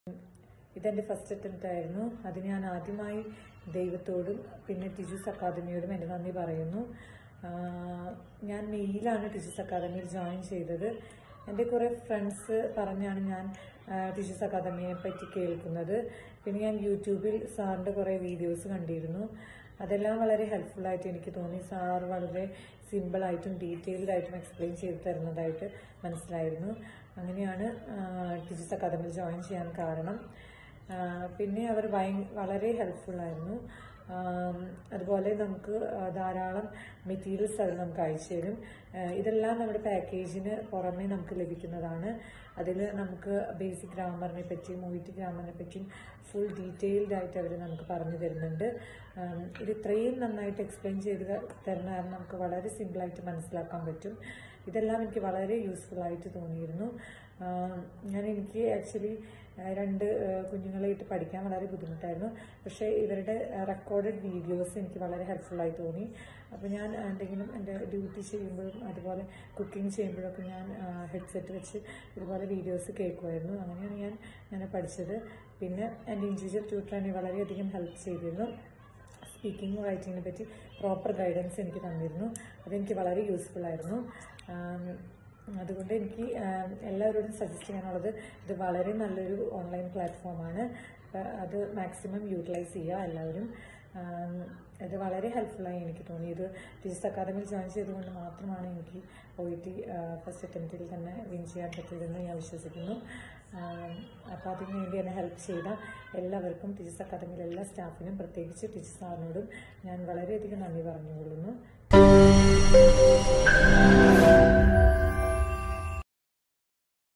ഇതെൻ്റെ first attempt ആയിരുന്നു അത് ഞാൻ ആദ്യമായി ദൈവത്തോടും പിന്നെ ടീച്ചേഴ്സ് അക്കാദമിയോടും എൻ്റെ നന്ദി പറയുന്നു ആഹ് ഞാൻ മെയ്യിലാണ് ടീച്ചേഴ്സ് അക്കാദമിയിൽ ജോയിൻ ചെയ്തത് എൻ്റെ കുറേ ഫ്രണ്ട്സ് പറഞ്ഞാണ് ഞാൻ ടീച്ചേഴ്സ് അക്കാദമിയെ പറ്റി കേൾക്കുന്നത് പിന്നെ ഞാൻ യൂട്യൂബിൽ സാറിൻ്റെ കുറേ വീഡിയോസ് കണ്ടിരുന്നു അതെല്ലാം വളരെ ഹെൽപ്ഫുൾ ആയിട്ട് എനിക്ക് തോന്നി സാർ വളരെ സിമ്പിളായിട്ടും ഡീറ്റെയിൽഡ് ആയിട്ടും എക്സ്പ്ലെയിൻ ചെയ്ത് തരുന്നതായിട്ട് മനസ്സിലായിരുന്നു അങ്ങനെയാണ് ടീച്ചേഴ്സ് അക്കാദമിയിൽ ജോയിൻ ചെയ്യാൻ കാരണം ആ, പിന്നെ അവർ ഭയ വളരെ ഹെൽപ്ഫുൾ ആയിരുന്നു ആം, അതുപോലെ നമുക്ക് ആ, ധാരാളം മെറ്റീരിയൽസ് അത് നമുക്ക് അയച്ചു തരും ആ, ഇതെല്ലാം നമ്മുടെ പാക്കേജിന് പുറമേ നമുക്ക് ലഭിക്കുന്നതാണ് അതിൽ നമുക്ക് ബേസിക് ഗ്രാമറിനെ പറ്റിയും മൂവിറ്റ് ഗ്രാമറിനെ പറ്റിയും ഫുൾ ഡീറ്റെയിൽഡ് ആയിട്ട് അവർ നമുക്ക് പറഞ്ഞു തരുന്നുണ്ട് ആം, ഇത് ഇത്രയും നന്നായിട്ട് എക്സ്പ്ലെയിൻ ചെയ്ത് തരുന്ന കാരണം നമുക്ക് വളരെ സിമ്പിളായിട്ട് മനസ്സിലാക്കാൻ പറ്റും ഇതെല്ലാം എനിക്ക് വളരെ യൂസ്ഫുൾ ആയിട്ട് തോന്നിയിരുന്നു ആം, ഞാൻ എനിക്ക് ആക്ച്വലി രണ്ട് ആ, കുഞ്ഞുങ്ങളായിട്ട് പഠിക്കാൻ വളരെ ബുദ്ധിമുട്ടായിരുന്നു പക്ഷേ ഇവരുടെ റെക്കോർഡഡ് വീഡിയോസ് എനിക്ക് വളരെ ഹെൽപ്ഫുള്ളായി തോന്നി അപ്പോൾ ഞാൻ എന്തെങ്കിലും എൻ്റെ ഡ്യൂട്ടി ചെയ്യുമ്പോഴും അതുപോലെ കുക്കിംഗ് ചെയ്യുമ്പോഴൊക്കെ ഞാൻ ഹെഡ്സെറ്റ് വെച്ച് ഇതുപോലെ വീഡിയോസ് കേൾക്കുമായിരുന്നു അങ്ങനെയാണ് ഞാൻ ഞാൻ പഠിച്ചത് പിന്നെ എൻ്റെ ഇൻഡിവിജ്വൽ ട്യൂട്ടർ എന്നെ വളരെയധികം ഹെൽപ്പ് ചെയ്തിരുന്നു സ്പീക്കിംഗ് റൈറ്റിങ്ങിനെ പറ്റി പ്രോപ്പർ ഗൈഡൻസ് എനിക്ക് തന്നിരുന്നു അതെനിക്ക് വളരെ യൂസ്ഫുൾ ആയിരുന്നു ആം, അതുകൊണ്ട് എനിക്ക് ആം, എല്ലാവരോടും സജസ്റ്റ് ചെയ്യാനുള്ളത് ഇത് വളരെ നല്ലൊരു ഓൺലൈൻ പ്ലാറ്റ്ഫോമാണ് അപ്പോൾ അത് മാക്സിമം യൂട്ടിലൈസ് ചെയ്യുക എല്ലാവരും ആം, ഇത് വളരെ ഹെൽപ്ഫുള്ളായി എനിക്ക് തോന്നി ഇത് ടീച്ചേഴ്സ് അക്കാദമിയിൽ ജോയിൻ ചെയ്തുകൊണ്ട് മാത്രമാണ് എനിക്ക് ഒ ഇ ടി ഫസ്റ്റ് അറ്റംപ്റ്റിൽ തന്നെ വിൻ ചെയ്യാൻ പറ്റിയതെന്ന് ഞാൻ വിശ്വസിക്കുന്നു അപ്പോൾ അതിന് വേണ്ടി എന്നെ ഹെൽപ്പ് ചെയ്ത എല്ലാവർക്കും ടീച്ചേഴ്സ് അക്കാദമിയിലെ എല്ലാ സ്റ്റാഫിനും പ്രത്യേകിച്ച് ടീച്ചർ സാറിനോടും ഞാൻ വളരെയധികം നന്ദി പറഞ്ഞുകൊള്ളുന്നു